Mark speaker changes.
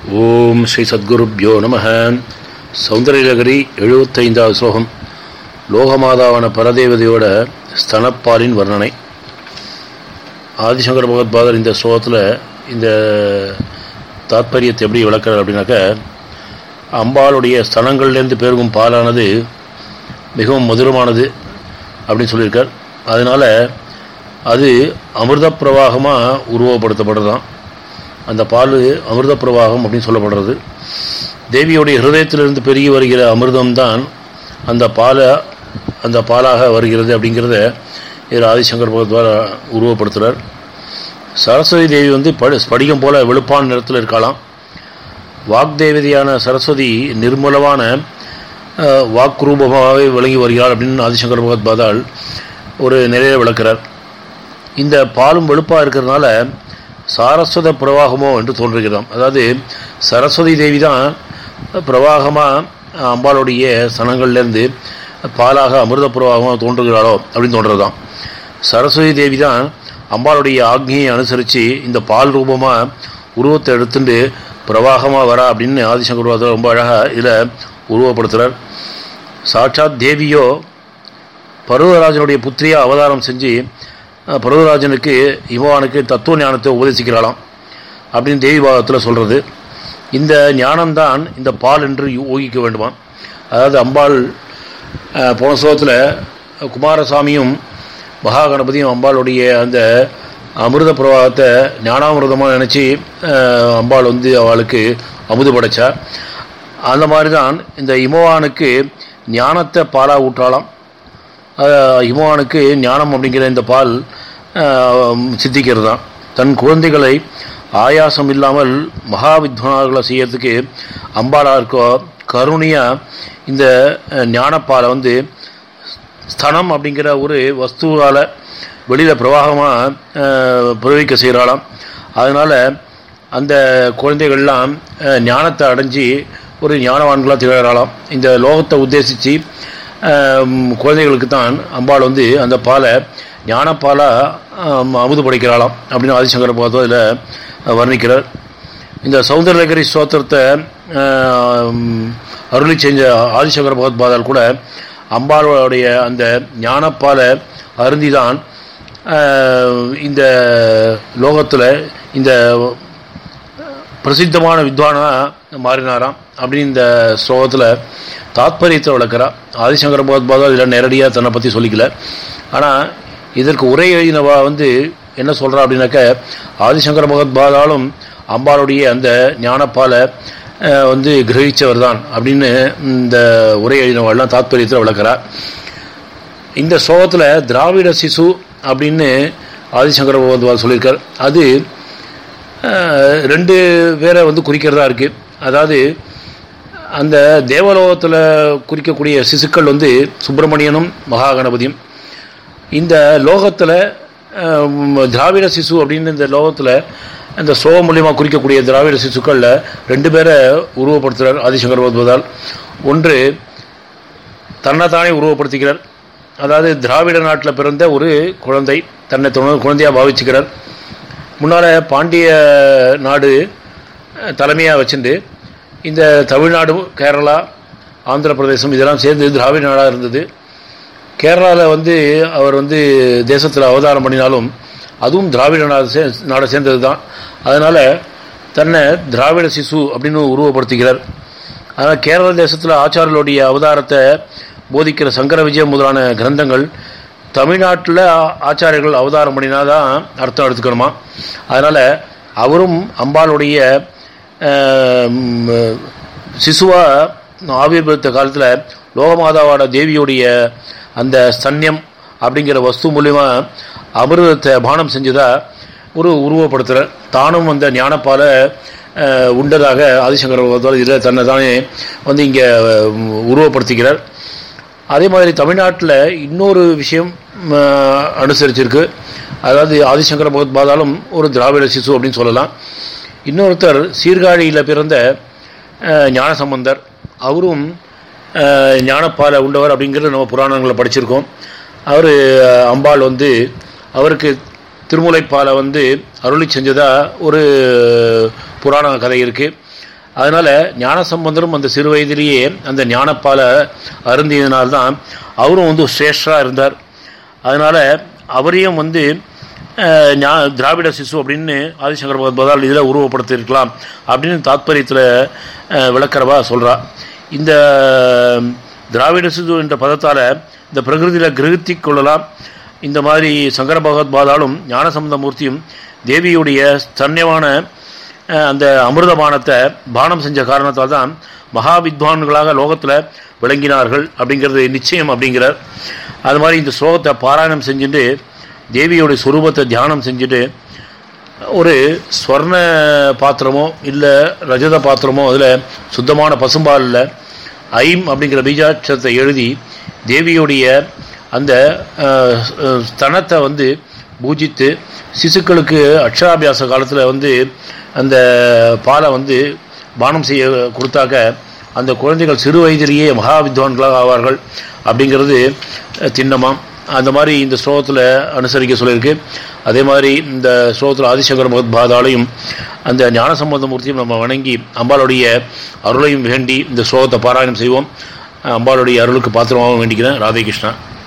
Speaker 1: ஓம் ஸ்ரீ சத்குருப்யோ நம சௌந்தரலகரி எழுபத்தைந்தாவது ஸ்லோகம் லோகமாதாவான பரதேவதையோட ஸ்தனப்பாலின் வர்ணனை ஆதிசங்கர பகவத்பாதர் இந்த ஸ்லோகத்தில் இந்த தாத்பரியத்தை எப்படி விளக்கிறார் அப்படின்னாக்க அம்பாளுடைய ஸ்தனங்கள்லேருந்து பெருகும் பாலானது மிகவும் மதுரமானது அப்படின்னு சொல்லியிருக்கார் அதனால் அது அமிர்த பிரவாகமாக உருவப்படுத்தப்படுறதான் அந்த பால் அமிர்த பிரவாகம் அப்படின்னு சொல்லப்படுறது தேவியுடைய ஹிருதயத்திலிருந்து பெருகி வருகிற அமிர்தம்தான் அந்த பாலை அந்த பாலாக வருகிறது அப்படிங்கிறத இதில் ஆதிசங்கர் பகவத்வார உருவப்படுத்துகிறார் சரஸ்வதி தேவி வந்து படு ஸ்படிகம் போல வெளுப்பான நிறத்தில் இருக்கலாம் வாக்தேவதியான சரஸ்வதி நிர்மலமான வாக்குரூபமாகவே விளங்கி வருகிறாள் அப்படின்னு ஆதிசங்கர் பகவத்பாதால் ஒரு நிலையை விளக்கிறார் இந்த பாலும் வெளுப்பாக இருக்கிறதுனால சாரஸ்வத பிரவாகமோ என்று தோன்றுகிறதாம் அதாவது சரஸ்வதி தேவி தான் பிரவாகமாக அம்பாளுடைய சனங்கள்லேருந்து பாலாக அமிர்த பிரவாகமாக தோன்றுகிறாளோ அப்படின்னு தோன்றுறதாம் சரஸ்வதி தேவி தான் அம்பாளுடைய ஆக்னியை அனுசரித்து இந்த பால் ரூபமாக உருவத்தை எடுத்துட்டு பிரவாகமாக வரா அப்படின்னு ஆதிசங்கர் ரொம்ப அழகாக இதில் உருவப்படுத்துகிறார் சாட்சாத் தேவியோ பருவராஜனுடைய புத்திரியாக அவதாரம் செஞ்சு பருவராஜனுக்கு இமவானுக்கு தத்துவ ஞானத்தை உபதேசிக்கிறாளாம் அப்படின்னு தேவி பாகத்தில் சொல்கிறது இந்த ஞானம்தான் இந்த பால் என்று ஊகிக்க வேண்டுமா அதாவது அம்பாள் போன ஸ்லோகத்தில் குமாரசாமியும் மகா கணபதியும் அம்பாளுடைய அந்த அமிர்த பிரவாகத்தை ஞானாமிரதமாக நினச்சி அம்பாள் வந்து அவளுக்கு அமுது படைச்சா அந்த மாதிரி தான் இந்த இமவானுக்கு ஞானத்தை பாலாக ஊற்றாலாம் இமவானுக்கு ஞானம் அப்படிங்கிற இந்த பால் சித்திக்கிறது தான் தன் குழந்தைகளை ஆயாசம் இல்லாமல் மகா வித்வானார்களை செய்யறதுக்கு அம்பாளாக இருக்கோ கருணியாக இந்த ஞானப்பாலை வந்து ஸ்தனம் அப்படிங்கிற ஒரு வஸ்துவால் வெளியில் பிரவாகமாக பிரவிக்க செய்கிறாளாம் அதனால் அந்த குழந்தைகள்லாம் ஞானத்தை அடைஞ்சி ஒரு ஞானவான்களாக திகழறாளாம் இந்த லோகத்தை உத்தேசித்து குழந்தைகளுக்கு தான் அம்பாள் வந்து அந்த பாலை ஞானப்பாலாக அமுது படைக்கிறாளாம் அப்படின்னு ஆதிசங்கர பார்த்தோம் அதில் வர்ணிக்கிறார் இந்த சௌந்தரலகரி ஸ்தோத்திரத்தை அருளி செஞ்ச ஆதிசங்கர பகவத்பாதால் கூட அம்பாளுடைய அந்த ஞானப்பாலை அருந்தி தான் இந்த லோகத்தில் இந்த பிரசித்தமான வித்வானாக மாறினாராம் அப்படின்னு இந்த ஸ்லோகத்தில் தாத்பரியத்தை விளக்கிறா ஆதிசங்கர பகவத்பாதா இதில் நேரடியாக தன்னை பற்றி சொல்லிக்கல ஆனால் இதற்கு உரை எழுதினவா வந்து என்ன சொல்கிறா அப்படின்னாக்க ஆதிசங்கர பகவத்பாதாலும் அம்பாளுடைய அந்த ஞானப்பாலை வந்து கிரகிச்சவர் தான் அப்படின்னு இந்த உரை எழுதினவாள்லாம் தாத்பரியத்தில் விளக்கிறா இந்த ஸ்லோகத்தில் திராவிட சிசு அப்படின்னு ஆதிசங்கர பகவத்பால் சொல்லியிருக்கார் அது ரெண்டு பேரை வந்து குறிக்கிறதா இருக்குது அதாவது அந்த தேவலோகத்தில் குறிக்கக்கூடிய சிசுக்கள் வந்து சுப்பிரமணியனும் மகா கணபதியும் இந்த லோகத்தில் திராவிட சிசு அப்படின்னு இந்த லோகத்தில் இந்த சோக மூலியமாக குறிக்கக்கூடிய திராவிட சிசுக்களில் ரெண்டு பேரை உருவப்படுத்துகிறார் ஆதிசங்கர் பகவத்பாதால் ஒன்று தன்னைத்தானே உருவப்படுத்திக்கிறார் அதாவது திராவிட நாட்டில் பிறந்த ஒரு குழந்தை தன்னை குழந்தையாக பாவிச்சுக்கிறார் முன்னால் பாண்டிய நாடு தலைமையாக வச்சுட்டு இந்த தமிழ்நாடு கேரளா ஆந்திர பிரதேசம் இதெல்லாம் சேர்ந்து திராவிட நாடாக இருந்தது கேரளாவில் வந்து அவர் வந்து தேசத்தில் அவதாரம் பண்ணினாலும் அதுவும் திராவிட நாடு சே நாடை சேர்ந்தது தான் அதனால் தன்னை திராவிட சிசு அப்படின்னு உருவப்படுத்திக்கிறார் அதனால் கேரள தேசத்தில் ஆச்சாரியர்களுடைய அவதாரத்தை போதிக்கிற சங்கர விஜயம் முதலான கிரந்தங்கள் தமிழ்நாட்டில் ஆச்சாரியர்கள் அவதாரம் பண்ணினா தான் அர்த்தம் எடுத்துக்கணுமா அதனால் அவரும் அம்பாளுடைய சிசுவாக ஆவிர்வத்த காலத்தில் லோகமாதாவோட தேவியுடைய அந்த ஸ்தன்யம் அப்படிங்கிற வஸ்து மூலிமா அமிர்தத்தை பானம் செஞ்சதா ஒரு உருவப்படுத்துகிறார் தானும் அந்த ஞானப்பாலை உண்டதாக ஆதிசங்கர் இதில் தன்னை தானே வந்து இங்கே உருவப்படுத்திக்கிறார் அதே மாதிரி தமிழ்நாட்டில் இன்னொரு விஷயம் அனுசரிச்சிருக்கு அதாவது ஆதிசங்கர பகவத்பாதாலும் ஒரு திராவிட சிசு அப்படின்னு சொல்லலாம் இன்னொருத்தர் சீர்காழியில் பிறந்த ஞானசம்பந்தர் அவரும் ஞானப்பாலை உண்டவர் அப்படிங்கிறது நம்ம புராணங்களை படிச்சிருக்கோம் அவர் அம்பாள் வந்து அவருக்கு திருமுலைப்பாலை வந்து அருளி செஞ்சதா ஒரு புராண கதை இருக்குது அதனால் ஞானசம்பந்தரும் அந்த சிறு வயதிலேயே அந்த ஞானப்பாலை அருந்தியதினால்தான் அவரும் வந்து சிரேஷ்டராக இருந்தார் அதனால் அவரையும் வந்து அஹ், ஞா- திராவிட சிசு அப்படின்னு ஆதிசங்கர பகவத்பாதால் இதில் உருவப்படுத்தியிருக்கலாம் அப்படின்னு தாத்பரியத்தில் விளக்கறவா சொல்கிறா இந்த திராவிட சிசு என்ற பதத்தால் இந்த பிரகிருதியில் கிரகித்தி கொள்ளலாம் இந்த மாதிரி சங்கர பகவத்பாதாலும் ஞானசம்பந்த மூர்த்தியும் தேவியுடைய ஸ்தன்யமான அஹ், அந்த அமிர்தபானத்தை பானம் செஞ்ச காரணத்தால் தான் மகா வித்வான்களாக லோகத்தில் விளங்கினார்கள் அப்படிங்கிறது நிச்சயம் அப்படிங்கிறார் அது மாதிரி இந்த ஸ்லோகத்தை பாராயணம் செஞ்சுட்டு தேவியோடைய சுரூபத்தை தியானம் செஞ்சுட்டு ஒரு ஸ்வர்ண பாத்திரமோ இல்லை ரஜத பாத்திரமோ அதில் சுத்தமான பசும்பாலில் ஐம் அப்படிங்கிற பீஜாட்சரத்தை எழுதி தேவியுடைய அந்த அஹ், அஹ், ஸ்தனத்தை வந்து பூஜித்து சிசுக்களுக்கு அக்ஷராபியாச காலத்தில் வந்து அந்த பாலை வந்து பானம் செய்ய கொடுத்தாக்க அந்த குழந்தைகள் சிறு வயதிலேயே மகா வித்வான்களாக ஆவார்கள் அப்படிங்கிறது அஹ், திண்ணமாம் அந்த மாதிரி இந்த ஸ்லோகத்தில் அனுசரிக்க சொல்லியிருக்கு அதே மாதிரி இந்த ஸ்லோகத்தில் ஆதிசங்கர பகவத்பாதாலையும் அந்த ஞானசம்பந்த மூர்த்தியும் நம்ம வணங்கி அம்பாளுடைய அருளையும் வேண்டி இந்த ஸ்லோகத்தை பாராயணம் செய்வோம் அம்பாளுடைய அருளுக்கு பாத்திரமாகவும் வேண்டிக்கிறேன் ராதே கிருஷ்ணா